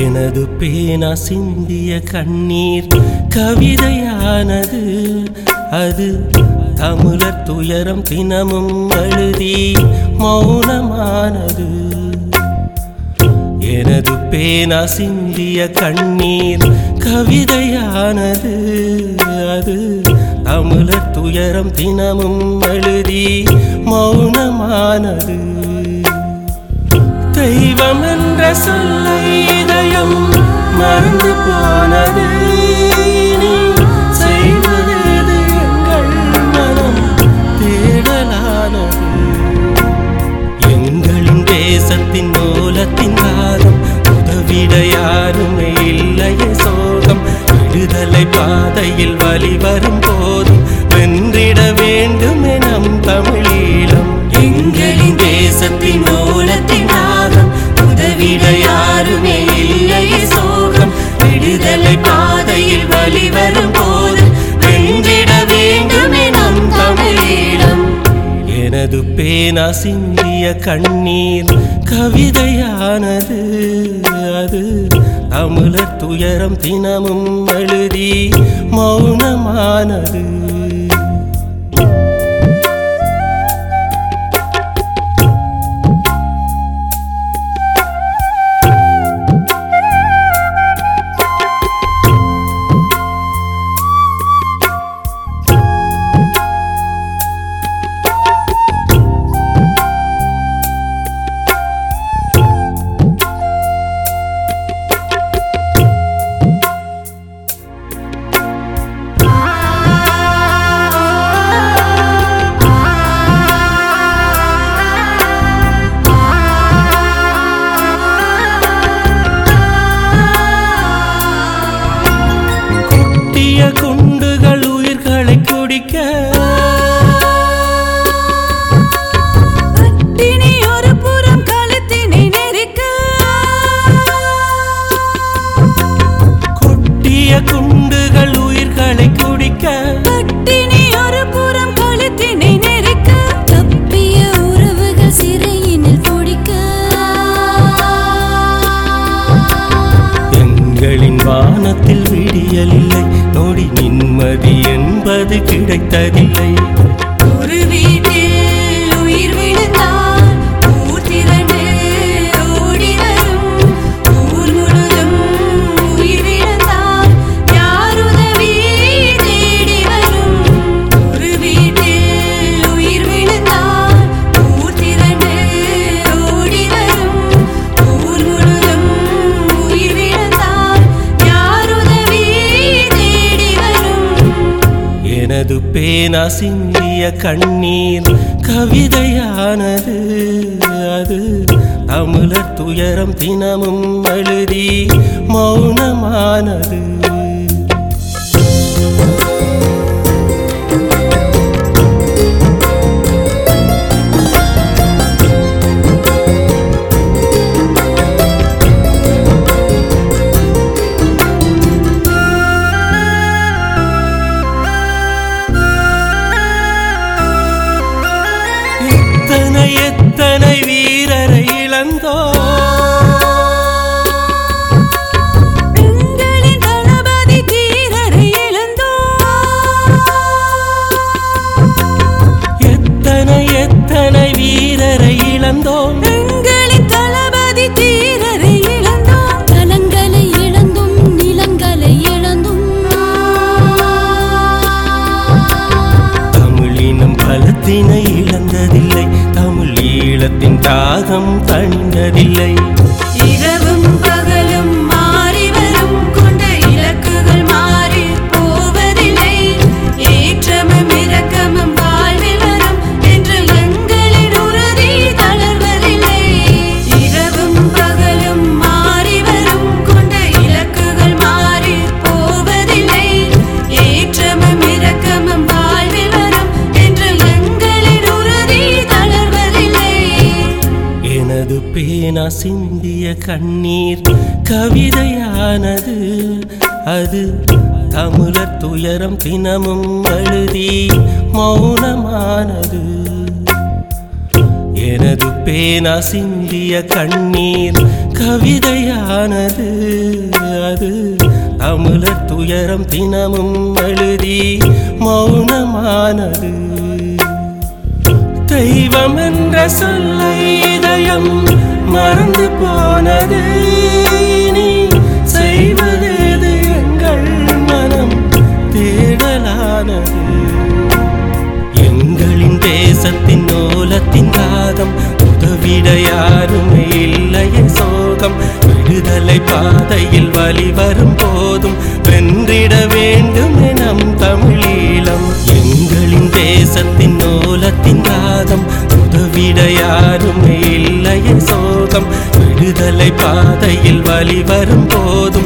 எனது பேனா சிந்திய கண்ணீர் கவிதையானது அது தமிழர் துயரம் தினமும் அழுதி மௌனமானது எனது பேனா சிந்திய கண்ணீர் கவிதையானது அது தமிழர் துயரம் தினமும் அழுதி மௌனமானது தெய்வம் என்ற சொல்லை இதயம் மறந்து போனது இனி செய்வதேது எங்கள் மனம் தேடலானது எங்களின் தேசத்தின் மூலத்தின் நாதம் உதவிட யாருமே இல்லையே சோகம் விடுதலை பாதையில் வழி வரும் போதும் வென்றிட வேண்டுமே நம் தமிழீழம் எங்களின் தேசத்தின் மூலத்தின் நாதம் உதவிட யாருமே இல்லையே சோகம் விடுதலை பாதையில் வழி வரும் போது வென்றிட வேண்டுமே நம் தமிழீழம் எனது பேனா சிந்திய கண்ணீர் கவிதையானது அது தமிழர் துயரம் தினமும் அழுதி மௌனமானது கொட்டிய குண்டுகள் உயிர்களை குடிக்க பட்டினி ஒரு புறம் கழுத்தினை நெரிக்க கொட்டிய குண்டுகள் உயிர்களை குடிக்க பட்டினி ஒரு புறம் கழுத்தினை நெரிக்க தப்பிய உறவுகள் சிறையினில் துடிக்க எங்களின் வானத்தில் விடியல் இல்லை நொடி நிம்மதி என்பது கிடைத்ததில்லை ஒரு வீட்டில் உயிர் விழுந்தால் ஊர் திரண்டு ஓடி வரும் ஊர் முழுதும் உயிர் விழுந்தால் யார் உதவி தேடி வரும் ஒரு வீட்டில் உயிர் விழுந்தால் ஊர் திரண்டு ஓடி வரும் ஊர் முழுதும் உயிர் விழுந்தால் யார் உதவி தேடி வரும் எனது பேனா சிந்திய கண்ணீர் கவிதையானது அது தமிழர் துயரம் தினமும் அழுதி மௌனமானது எத்தனை எத்தனை வீரரை இழந்தோ எங்களின் தளபதி தீரரை இழந்தோம். எத்தனை எத்தனை வீரரை இழந்தோம் எங்களின் தளபதி தீரரை இழந்தோம். தலங்களை இழந்தும் நிலங்களை இழந்தும் தமிழினம் பலத்தினை இழந்ததில்லை தமிழ் ஈழத்தின் தாகம் தணிந்ததில்லை இரவும் பகலும் மாறி வரும் கொண்ட இலக்குகள் மாறி போவதில்லை ஏற்றமும் இரக்கமும் வாழ்வில் வரும் என்று எங்களின் உறுதி தளர்வதில்லை இரவும் பகலும் மாறி வரும் கொண்ட இலக்குகள் மாறி போவதில்லை ஏற்றமும் இரக்கமும் வாழ்வில் வரும் என்று எங்களின் உறுதி தளர்வதில்லை எனது பேனா சிந்திய கண்ணீர் கவிதையானது அது தமிழர் துயரம் தினமும் அழுதி மௌனமானது எனது பேனா சிந்திய கண்ணீர் கவிதையானது அது தமிழர் துயரம் தினமும் எழுதி மௌனமானது தெய்வம் என்ற சொல்லை இதயம் மறந்து போனது நீ செய்வதேது எங்கள் மனம் தேடலானது எங்களின் தேசத்தின் ஓலத்தின் ராகம் உதவிட யாருமே இல்லையே சோகம் விடுதலை பாதையில் வழி வரும் போதும் வென்றிட வேண்டும் நம் தமிழீழம் எங்களின் தேசத்தின் ஓலத்தின் ராகம் உதவிட யாருமே இல்லையே சோகம் விடுதலை பாதையில் வழி வரும் போதும்